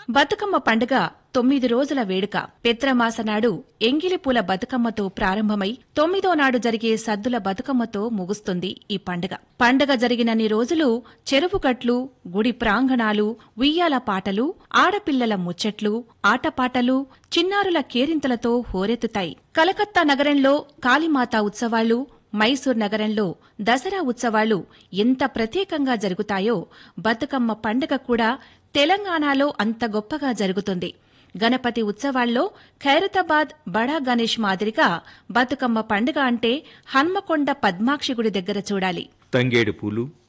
బతుకమ్మ పండుగ తొమ్మిది రోజుల వేడుక పెత్రమాస నాడు ఎంగిలి పూల బతుకమ్మతో ప్రారంభమై తొమ్మిదో నాడు జరిగే సద్దుల బతుకమ్మతో ముగుస్తుంది ఈ పండుగ పండుగ జరిగినన్ని రోజులు చెరువుగట్లు గుడి ప్రాంగణాలు ఉయ్యాల పాటలు ఆడపిల్లల ముచ్చట్లు ఆటపాటలు చిన్నారుల కేరింతలతో హోరెత్తుతాయి కలకత్తా నగరంలో కాళీమాత ఉత్సవాలు మైసూర్ నగరంలో దసరా ఉత్సవాలు ఎంత ప్రత్యేకంగా జరుగుతాయో బతుకమ్మ పండుగ కూడా తెలంగాణలో అంత గొప్పగా జరుగుతుంది గణపతి ఉత్సవాల్లో ఖైరతాబాద్ బడా గణేష్ మాదిరిగా బతుకమ్మ పండుగ అంటే హన్మకొండ పద్మాక్షి గుడి దగ్గర చూడాలి తంగేడు పూలు